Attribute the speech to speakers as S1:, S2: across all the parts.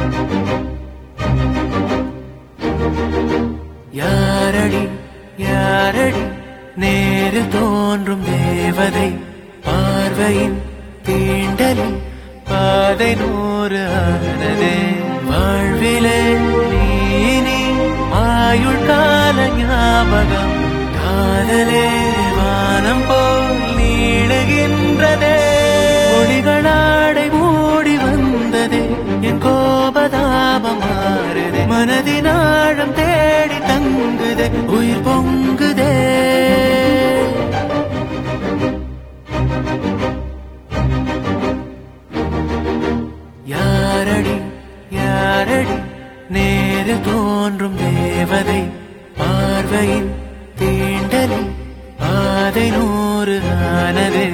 S1: யாரடி யாரடி நேரில் தோன்றும் தேவதை பார்வையின் தீண்டலில் பாதை நூறு ஆனதே வாழ்விலே நீ ஆயுள் கால ஞாபகம் காதலே வானம் போல் நீடுகின்றதே ஒளிகளாடை மூடி வந்ததே என் கோபதாபம் மாறுதே மனதின் ஆழம் தேடி தங்குதே உயிர் பொங்குதே யாரடி யாரடி நேரில் தோன்றும் தேவதை பார்வையின் தீண்டலில் பாதை நூறு ஆனதே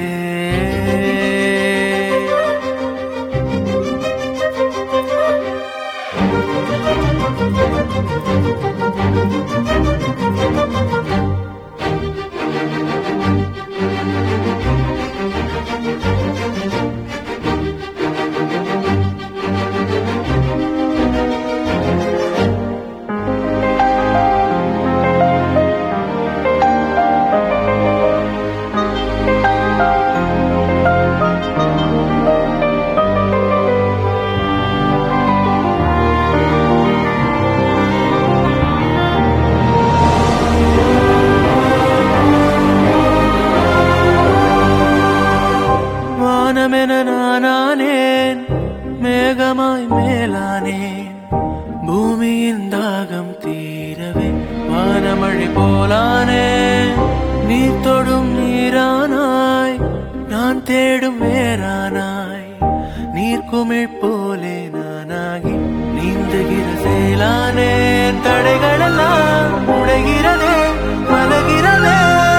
S1: வானமென நானானேன் மேகமாய் மேலானேன் பூமியின் தாகம் தீரவே வானமழை போலானே நீ தொடும் நீரானாய் நான் தேடும் வேறானாய் நீர்க்குமிழ் போலே நானாகி நீந்துகிற சேலானேன் தடைகளெல்லாம் உடைகிறதே மலகிறதே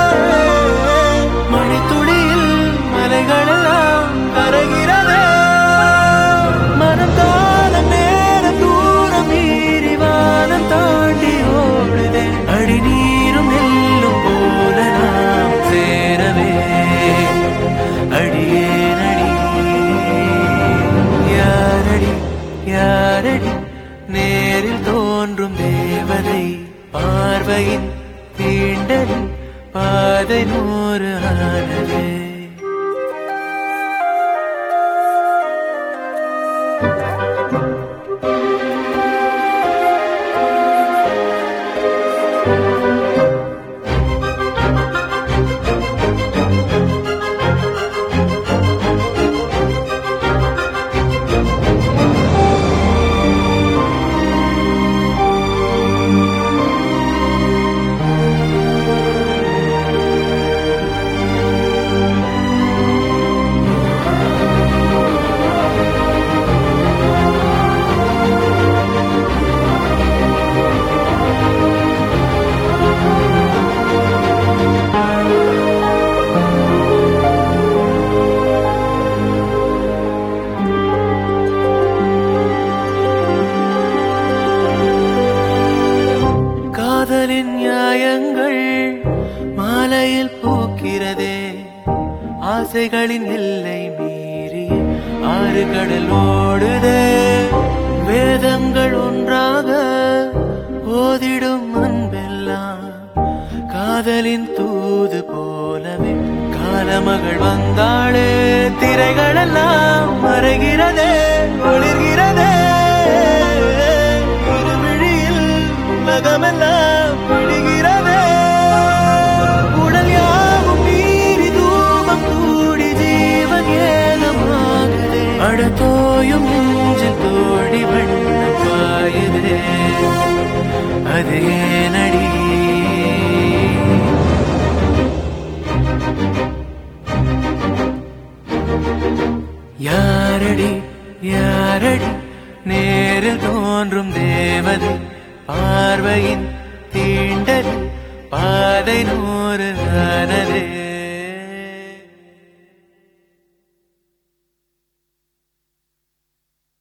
S1: மணித்துளியில் மலைகளெல்லாம் கரைகிறதே மனம் காலம் நேரம் தூரம் மீறி வானம் தாண்டி ஓடுதே அடி நீரும் நெல்லும் போல நாம் சேரவே அடியேனடி யாரடி யாரடி நேரில் தோன்றும் தேவதை பார்வையின் தீண்டலில் பாதை நூறு ஆனதே காதலின் நியாயங்கள் மாலையில் பூக்கிறதே ஆசைகளின் எல்லை மீறி ஆறு கடல் ஓடுதே வேதங்கள் ஒன்றாக ஓதிடும் அன்பெல்லாம் காதலின் தூது போலவே காலமகள் வந்தாளே திரைகளெல்லாம் மறைகிறதே ஒளிர்கிறதே இருவிழியில் உலகமெல்லாம் விடுகிறதே உடல் யாவும் மீறி தூபம் கூடி ஜீவன் ஏகமாகுதே அடத்தோயும் நெஞ்சில் தோழி வண்ணம் பாயுதே அதே நடி யாரடி யாரடி நேரில் தோன்றும் தேவதை பார்வையின் தீண்டல் பாதை நூறு ஆனதே